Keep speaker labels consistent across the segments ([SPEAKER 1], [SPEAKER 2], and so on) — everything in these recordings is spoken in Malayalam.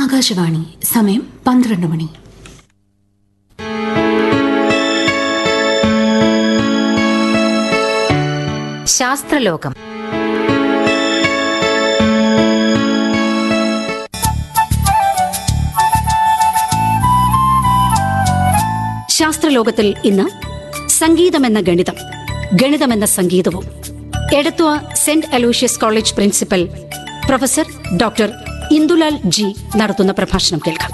[SPEAKER 1] ആകാശവാണി സമയം പന്ത്രണ്ട് മണി
[SPEAKER 2] ശാസ്ത്രലോകം
[SPEAKER 3] ശാസ്ത്രലോകത്തിൽ ഇന്ന് സംഗീതമെന്ന ഗണിതം ഗണിതമെന്ന സംഗീതവും Edathua saint Aloysius college principal professor doctor Indulal G നടത്തുന്ന പ്രഭാഷണം കേൾക്കാം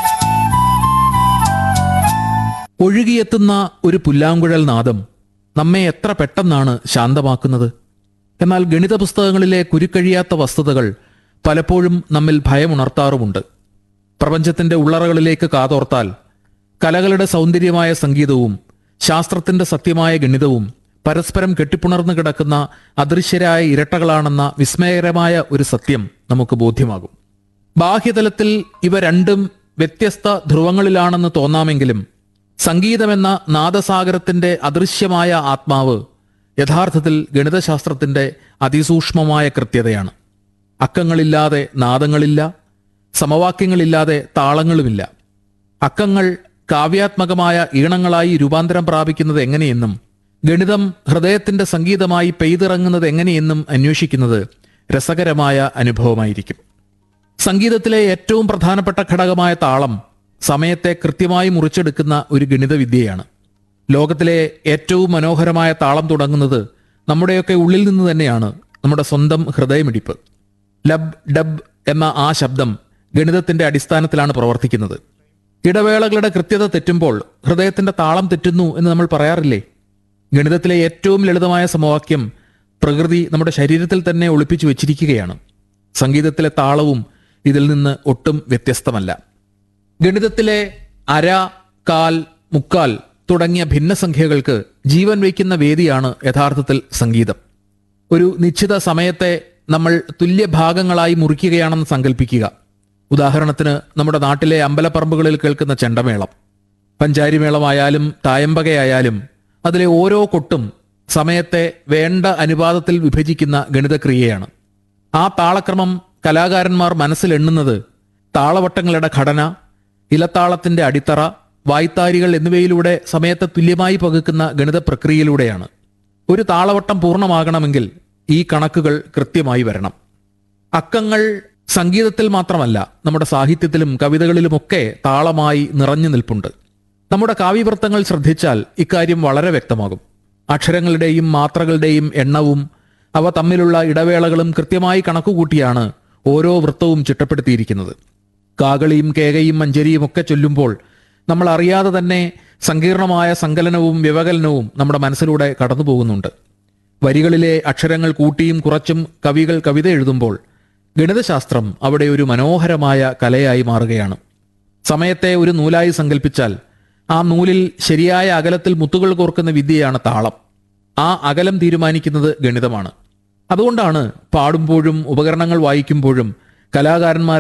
[SPEAKER 4] ഒഴുകിയെത്തുന്ന ഒരു പുല്ലാങ്കുഴൽ നാദം നമ്മെ എത്ര പെട്ടെന്നാണ് ശാന്തമാക്കുന്നത് എന്നാൽ ഗണിത പുസ്തകങ്ങളിലെ കുരുക്കഴിയാത്ത വസ്തുതകൾ പലപ്പോഴും നമ്മിൽ ഭയമുണർത്താറുമുണ്ട് പ്രപഞ്ചത്തിന്റെ ഉള്ളറകളിലേക്ക് കാതോർത്താൽ കലകളുടെ സൗന്ദര്യമായ സംഗീതവും ശാസ്ത്രത്തിന്റെ സത്യമായ ഗണിതവും പരസ്പരം കെട്ടിപ്പുണർന്നു കിടക്കുന്ന അദൃശ്യരായ ഇരട്ടകളാണെന്ന വിസ്മയകരമായ ഒരു സത്യം നമുക്ക് ബോധ്യമാകും ബാഹ്യതലത്തിൽ ഇവ രണ്ടും വ്യത്യസ്ത ധ്രുവങ്ങളിലാണെന്ന് തോന്നാമെങ്കിലും സംഗീതമെന്ന നാദസാഗരത്തിന്റെ അദൃശ്യമായ ആത്മാവ് യഥാർത്ഥത്തിൽ ഗണിതശാസ്ത്രത്തിന്റെ അതിസൂക്ഷ്മമായ കൃത്യതയാണ് അക്കങ്ങളില്ലാതെ നാദങ്ങളില്ല സമവാക്യങ്ങളില്ലാതെ താളങ്ങളുമില്ല അക്കങ്ങൾ കാവ്യാത്മകമായ ഈണങ്ങളായി രൂപാന്തരം പ്രാപിക്കുന്നത് എങ്ങനെയെന്നും ഗണിതം ഹൃദയത്തിന്റെ സംഗീതമായി പെയ്തിറങ്ങുന്നത് എങ്ങനെയെന്നും അന്വേഷിക്കുന്നത് രസകരമായ അനുഭവമായിരിക്കും സംഗീതത്തിലെ ഏറ്റവും പ്രധാനപ്പെട്ട ഘടകമായ താളം സമയത്തെ കൃത്യമായി മുറിച്ചെടുക്കുന്ന ഒരു ഗണിത വിദ്യയാണ് ലോകത്തിലെ ഏറ്റവും മനോഹരമായ താളം തുടങ്ങുന്നത് നമ്മുടെയൊക്കെ ഉള്ളിൽ നിന്ന് തന്നെയാണ് നമ്മുടെ സ്വന്തം ഹൃദയമിടിപ്പ് ലബ് ഡബ് എന്ന ആ ശബ്ദം ഗണിതത്തിന്റെ അടിസ്ഥാനത്തിലാണ് പ്രവർത്തിക്കുന്നത് ഇടവേളകളുടെ കൃത്യത തെറ്റുമ്പോൾ ഹൃദയത്തിന്റെ താളം തെറ്റുന്നു എന്ന് നമ്മൾ പറയാറില്ലേ ഗണിതത്തിലെ ഏറ്റവും ലളിതമായ സമവാക്യം പ്രകൃതി നമ്മുടെ ശരീരത്തിൽ തന്നെ ഒളിപ്പിച്ചു വെച്ചിരിക്കുകയാണ് സംഗീതത്തിലെ താളവും ഇതിൽ നിന്ന് ഒട്ടും വ്യത്യസ്തമല്ല ഗണിതത്തിലെ അര കാൽ മുക്കാൽ തുടങ്ങിയ ഭിന്നസംഖ്യകൾക്ക് ജീവൻ വയ്ക്കുന്ന വേദിയാണ് യഥാർത്ഥത്തിൽ സംഗീതം ഒരു നിശ്ചിത സമയത്തെ നമ്മൾ തുല്യ ഭാഗങ്ങളായി മുറിക്കുകയാണെന്ന് സങ്കല്പിക്കുക ഉദാഹരണത്തിന് നമ്മുടെ നാട്ടിലെ അമ്പലപ്പറമ്പുകളിൽ കേൾക്കുന്ന ചെണ്ടമേളം പഞ്ചാരിമേളമായാലും തായമ്പകയായാലും അതിലെ ഓരോ കൊട്ടും സമയത്തെ വേണ്ട അനുപാതത്തിൽ വിഭജിക്കുന്ന ഗണിതക്രിയയാണ് ആ താളക്രമം കലാകാരന്മാർ മനസ്സിലെണ്ണുന്നത് താളവട്ടങ്ങളുടെ ഘടന ഇലത്താളത്തിന്റെ അടിത്തറ വായ്ത്താരികൾ എന്നിവയിലൂടെ സമയത്തെ തുല്യമായി പകുക്കുന്ന ഗണിത പ്രക്രിയയിലൂടെയാണ് ഒരു താളവട്ടം പൂർണ്ണമാകണമെങ്കിൽ ഈ കണക്കുകൾ കൃത്യമായി വരണം അക്കങ്ങൾ സംഗീതത്തിൽ മാത്രമല്ല നമ്മുടെ സാഹിത്യത്തിലും കവിതകളിലുമൊക്കെ താളമായി നിറഞ്ഞു നിൽപ്പുണ്ട് നമ്മുടെ കാവ്യവൃത്തങ്ങൾ ശ്രദ്ധിച്ചാൽ ഇക്കാര്യം വളരെ വ്യക്തമാകും അക്ഷരങ്ങളുടെയും മാത്രകളുടെയും എണ്ണവും അവ തമ്മിലുള്ള ഇടവേളകളും കൃത്യമായി കണക്കുകൂട്ടിയാണ് ഓരോ വൃത്തവും ചിട്ടപ്പെടുത്തിയിരിക്കുന്നത് കാകളിയും കേകയും മഞ്ചരിയും ഒക്കെ ചൊല്ലുമ്പോൾ നമ്മൾ അറിയാതെ തന്നെ സങ്കീർണമായ സങ്കലനവും വ്യവകലനവും നമ്മുടെ മനസ്സിലൂടെ കടന്നു പോകുന്നുണ്ട് വരികളിലെ അക്ഷരങ്ങൾ കൂട്ടിയും കുറച്ചും കവികൾ കവിത എഴുതുമ്പോൾ ഗണിതശാസ്ത്രം അവിടെ ഒരു മനോഹരമായ കലയായി മാറുകയാണ് സമയത്തെ ഒരു നൂലായി സങ്കല്പിച്ചാൽ ആ നൂലിൽ ശരിയായ അകലത്തിൽ മുത്തുകൾ കോർക്കുന്ന വിദ്യയാണ് താളം ആ അകലം തീരുമാനിക്കുന്നത് ഗണിതമാണ് അതുകൊണ്ടാണ് പാടുമ്പോഴും ഉപകരണങ്ങൾ വായിക്കുമ്പോഴും കലാകാരന്മാർ